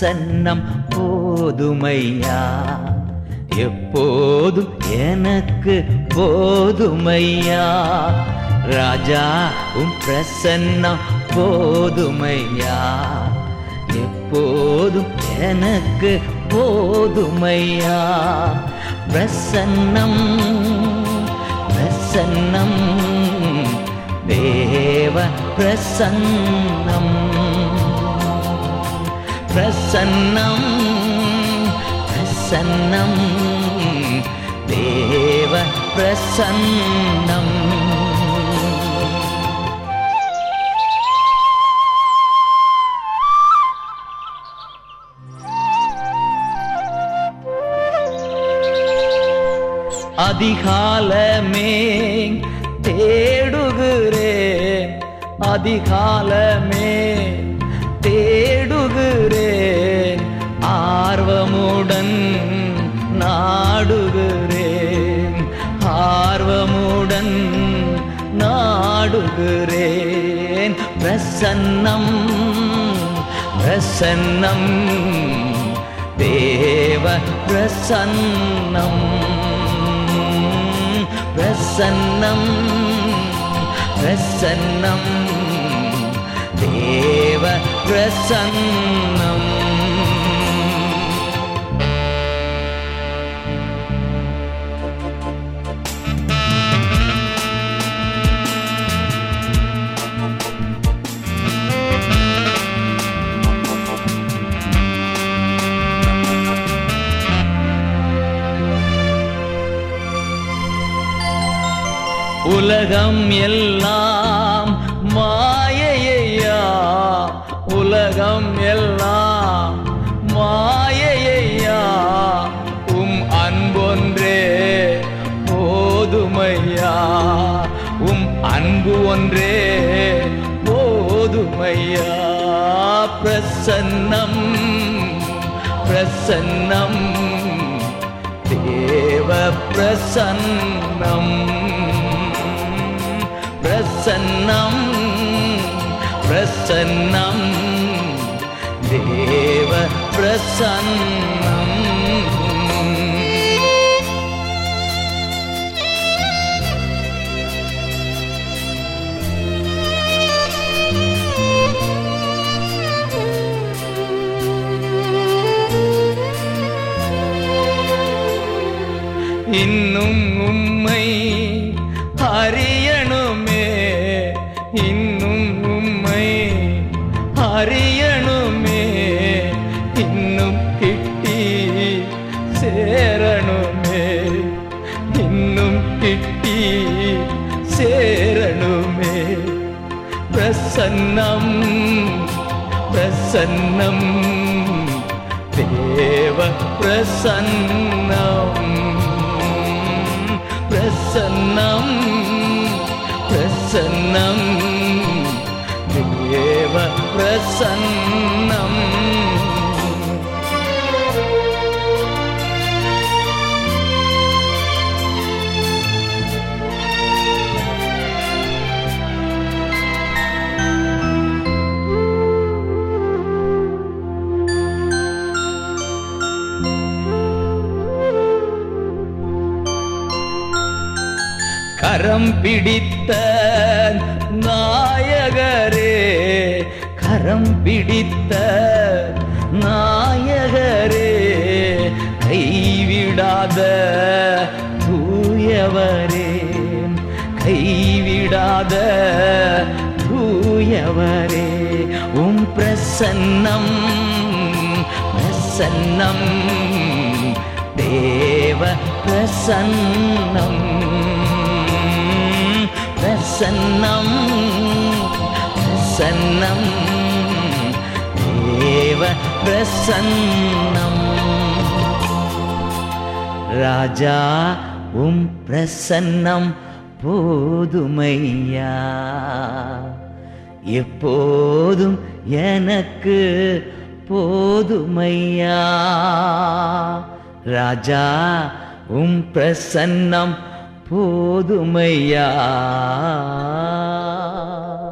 பிரசன்னம் போதுமையா எப்போதும் எனக்கு போதுமையா ராஜா உம் பிரசன்னம் போதுமையா எப்போதும் எனக்கு போதுமையா பிரசன்னம் பிரசன்னம் தேவ பிரசன்னம் பிரசன்னம் பிரசன்னம் தேவ பிரசன்னம் அதிகாலமே தேடுகிறேன் அதிகாலமே தேடுகிறேன் ஆர்வமுடன் நாடுகிறேன் ஆர்வமுடன் நாடுகிறேன் பிரசன்னம் பிரசன்னம் தேவ பிரசன்னம் பிரசன்னம் பிரசன்னம் தேவ பிரசன்னம் உலகம் எல்லாம் மாயையா உலகம் எல்லாம் மாயையா உம் அன்பொன்றே போதுமையா உம் அன்பு ஒன்றே போதுமையா பிரசன்னம் பிரசன்னம் தேவ பிரசன்னம் பிரசன்னம் பிரசன்னம் தேவ பிரசன்னம் இன்னும் உம்மை அறியணுமே இன்னும் உம்மை அறியணுமே இன்னும் கிட்டி சேரணுமே இன்னும் கிட்டி சேரணுமே பிரசன்னம் பிரசன்னம் தேவ பிரசன்னம் பிரசன்னம் பிரசன்னம் தேவ பிரசன்னம் கரம் பிடித்த நாயகரே கரம் பிடித்த நாயகரே கைவிடாத தூயவரே கைவிடாத தூயவரே உம் பிரசன்னம் பிரசன்னம் தேவ பிரசன்னம் பிரசன்னம் பிரசன்னம் தேவ பிரசன்னம் ராஜா உம் பிரசன்னம் போதுமையா எப்போதும் எனக்கு போதுமையா ராஜா உம் பிரசன்னம் போதுமையா